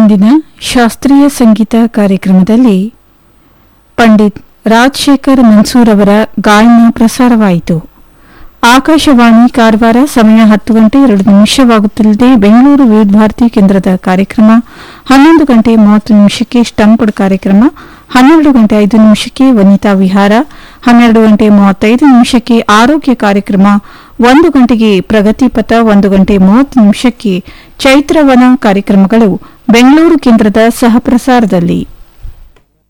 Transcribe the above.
ಇಂದಿನ ಶಾಸ್ತ್ರೀಯ ಸಂಗೀತ ಕಾರ್ಯಕ್ರಮದಲ್ಲಿ ಪಂಡಿತ್ ರಾಜಶೇಖರ್ ಮನ್ಸೂರ್ ಅವರ ಗಾಯನ ಪ್ರಸಾರವಾಯಿತು ಆಕಾಶವಾಣಿ ಕಾರವಾರ ಸಮಯ ಹತ್ತು ಗಂಟೆ ಎರಡು ನಿಮಿಷವಾಗುತ್ತಲಿದೆ ಬೆಂಗಳೂರು ವಿವಿಧ ಭಾರತಿ ಕೇಂದ್ರದ ಕಾರ್ಯಕ್ರಮ ಹನ್ನೊಂದು ಗಂಟೆ ಮೂವತ್ತು ನಿಮಿಷಕ್ಕೆ ಸ್ಟಂಪ್ಡ್ ಕಾರ್ಯಕ್ರಮ ಹನ್ನೆರಡು ಗಂಟೆ ಐದು ನಿಮಿಷಕ್ಕೆ ವನಿತಾ ವಿಹಾರ ಹನ್ನೆರಡು ಗಂಟೆ ಮೂವತ್ತೈದು ನಿಮಿಷಕ್ಕೆ ಆರೋಗ್ಯ ಕಾರ್ಯಕ್ರಮ ಒಂದು ಗಂಟೆಗೆ ಪ್ರಗತಿ ಪಥ ಒಂದು ಗಂಟೆ ಮೂವತ್ತು ನಿಮಿಷಕ್ಕೆ ಚೈತ್ರವನ ಕಾರ್ಯಕ್ರಮಗಳು ಬೆಂಗಳೂರು ಕೇಂದ್ರದ ಸಹ ಪ್ರಸಾರದಲ್ಲಿ